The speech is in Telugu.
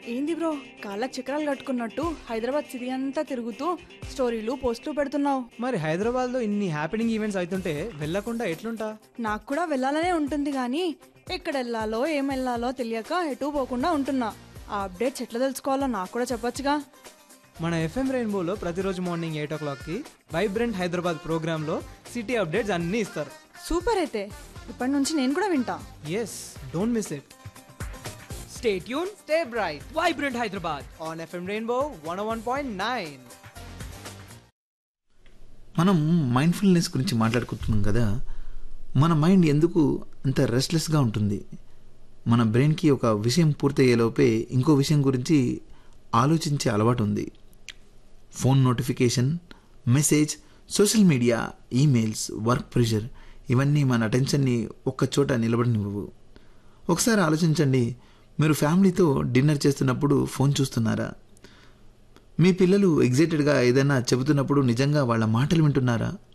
ఏంది బ్రో కాళ్ళకి చక్రాలు కట్టుకున్నట్టు హైదరాబాద్ సిటీ అంతా తిరుగుతూ స్టోరీలు పోస్టులు పెడుతున్నావు మరి హైదరాబాద్లో ఇన్ని హ్యాపెనింగ్ ఈవెంట్స్ అవుతుంటే వెళ్ళకుండా ఎట్లుంటా నాకు కూడా వెళ్ళాలనే ఉంటుంది కానీ ఎక్కడ వెళ్ళాలో ఏం వెళ్ళాలో తెలియక ఎటు పోకుండా ఉంటున్నా ఆ అప్డేట్స్ ఎట్లా తెలుసుకోవాలో నాకు కూడా చెప్పొచ్చుగా మన ఎఫ్ఎం రెయిన్బోలో ప్రతిరోజు మార్నింగ్ ఎయిట్ ఓ క్లాక్కి వైబ్రెంట్ హైదరాబాద్ ప్రోగ్రాంలో సిటీ అప్డేట్స్ అన్నీ ఇస్తారు సూపర్ అయితే ఇప్పటి నుంచి నేను కూడా వింటా yes don't miss it Stay tuned. Stay bright Vibrant Hyderabad. On FM rainbow one one point nine మనం మైండ్ఫుల్నెస్ గురించి మాట్లాడుకుంటున్నాం కదా మన మైండ్ ఎందుకు అంత రెస్ట్లెస్గా ఉంటుంది మన బ్రెయిన్కి ఒక విషయం పూర్తయ్యేలోపే ఇంకో విషయం గురించి ఆలోచించే అలవాటు ఉంది phone notification message social media emails work pressure ఇవన్నీ మన అటెన్షన్ని ఒక్కచోట నిలబడనివ్వవు ఒకసారి ఆలోచించండి మీరు ఫ్యామిలీతో డిన్నర్ చేస్తున్నప్పుడు ఫోన్ చూస్తున్నారా మీ పిల్లలు ఎగ్జైటెడ్గా ఏదైనా చెబుతున్నప్పుడు నిజంగా వాళ్ళ మాటలు వింటున్నారా